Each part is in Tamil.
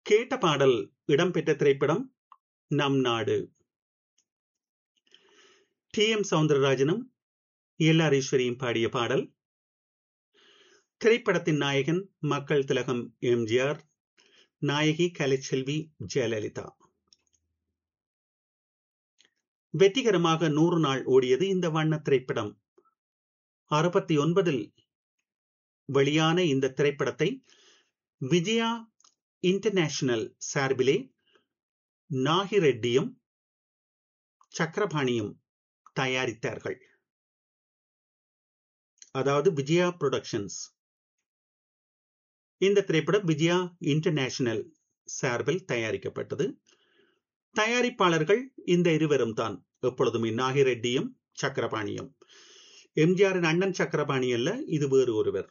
கேட்ட பாடல் இடம்பெற்ற திரைப்படம் நம் நாடு டி எம் சவுந்தரராஜனும் எல் ஆர் ஈஸ்வரியும் பாடிய பாடல் திரைப்படத்தின் நாயகன் மக்கள் திலகம் எம்ஜிஆர் நாயகி கலைச்செல்வி ஜெயலலிதா வெற்றிகரமாக நூறு நாள் ஓடியது இந்த வண்ண திரைப்படம் அறுபத்தி ஒன்பதில் வெளியான இந்த திரைப்படத்தை விஜயா இன்டர்நேஷனல் சார்பிலே நாகிரெட்டியும் சக்கரபாணியும் தயாரித்தார்கள் அதாவது விஜயா புரொடக்ஷன்ஸ் இந்த திரைப்படம் விஜயா இன்டர்நேஷனல் சார்பில் தயாரிக்கப்பட்டது தயாரிப்பாளர்கள் இந்த இருவரும் தான் எப்பொழுதுமே நாகிரெட்டியும் சக்கரபாணியும் எம்ஜிஆரின் அண்ணன் சக்கரபாணி அல்ல இது வேறு ஒருவர்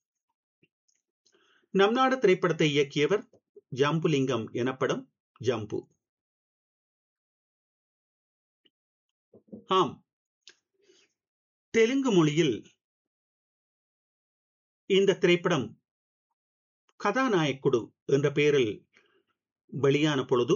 நம் நாடு திரைப்படத்தை இயக்கியவர் ஜம்புலிங்கம் எனப்படும் ஜம்பு ஆம் தெலுங்கு மொழியில் இந்த திரைப்படம் கதாநாயக்குடு என்ற பெயரில் வெளியான பொழுது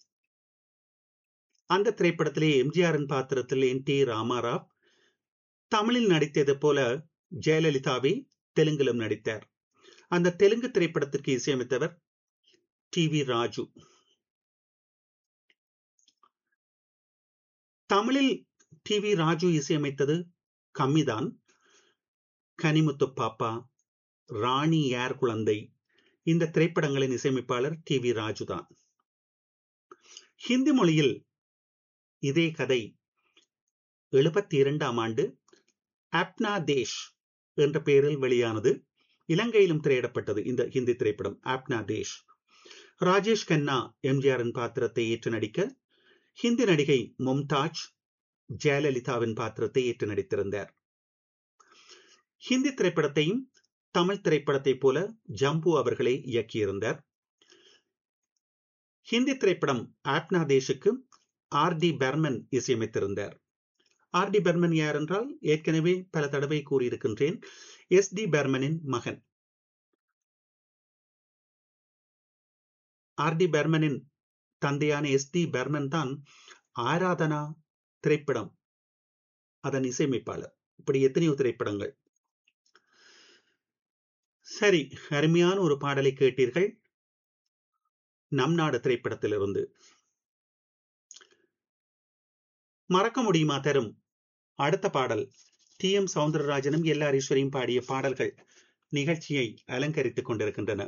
அந்த திரைப்படத்திலே எம்ஜிஆரின் பாத்திரத்தில் என் டி ராமாராவ் தமிழில் நடித்தது போல ஜெயலலிதாவை தெலுங்கிலும் நடித்தார் அந்த தெலுங்கு திரைப்படத்திற்கு இசையமைத்தவர் டி வி ராஜு தமிழில் டி வி ராஜு இசையமைத்தது கம்மிதான் கனிமுத்து பாப்பா ராணி யார் குழந்தை இந்த திரைப்படங்களின் இசையமைப்பாளர் டி வி ராஜு தான் ஹிந்தி மொழியில் இதே கதை எழுபத்தி இரண்டாம் ஆண்டு அப்னா தேஷ் என்ற பெயரில் வெளியானது இலங்கையிலும் திரையிடப்பட்டது இந்த ஹிந்தி திரைப்படம் ஆப்னா தேஷ் ராஜேஷ் கண்ணா எம்ஜிஆரின் பாத்திரத்தை ஏற்று நடிக்க ஹிந்தி நடிகை மும்தாஜ் ஜெயலலிதாவின் பாத்திரத்தை ஏற்று நடித்திருந்தார் ஹிந்தி திரைப்படத்தையும் தமிழ் திரைப்படத்தை போல ஜம்பு அவர்களே இயக்கியிருந்தார் ஹிந்தி திரைப்படம் ஆப்னா தேஷுக்கு ஆர் டி பெர்மன் இசையமைத்திருந்தார் ஆர் டி பெர்மன் யார் என்றால் ஏற்கனவே பல தடவை கூறியிருக்கின்றேன் எஸ் டி பெர்மனின் மகன் ஆர் டி பெர்மனின் தந்தையான எஸ் டி பெர்மன் தான் ஆராதனா திரைப்படம் அதன் இசையமைப்பாளர் இப்படி எத்தனையோ திரைப்படங்கள் சரி அருமையான ஒரு பாடலை கேட்டீர்கள் நம் நாடு திரைப்படத்திலிருந்து மறக்க முடியுமா தரும் அடுத்த பாடல் டி எம் சவுந்தரராஜனும் எல் ஆர் ஈஸ்வரியும் பாடிய பாடல்கள் நிகழ்ச்சியை அலங்கரித்துக் கொண்டிருக்கின்றன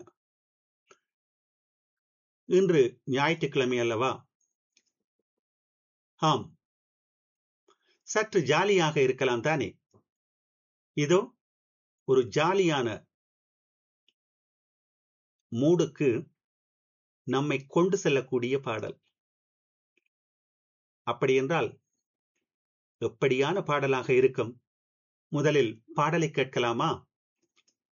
இன்று ஞாயிற்றுக்கிழமை அல்லவா ஆம் சற்று ஜாலியாக இருக்கலாம் தானே இதோ ஒரு ஜாலியான மூடுக்கு நம்மை கொண்டு செல்லக்கூடிய பாடல் அப்படி என்றால் எப்படியான பாடலாக இருக்கும் முதலில் பாடலை கேட்கலாமா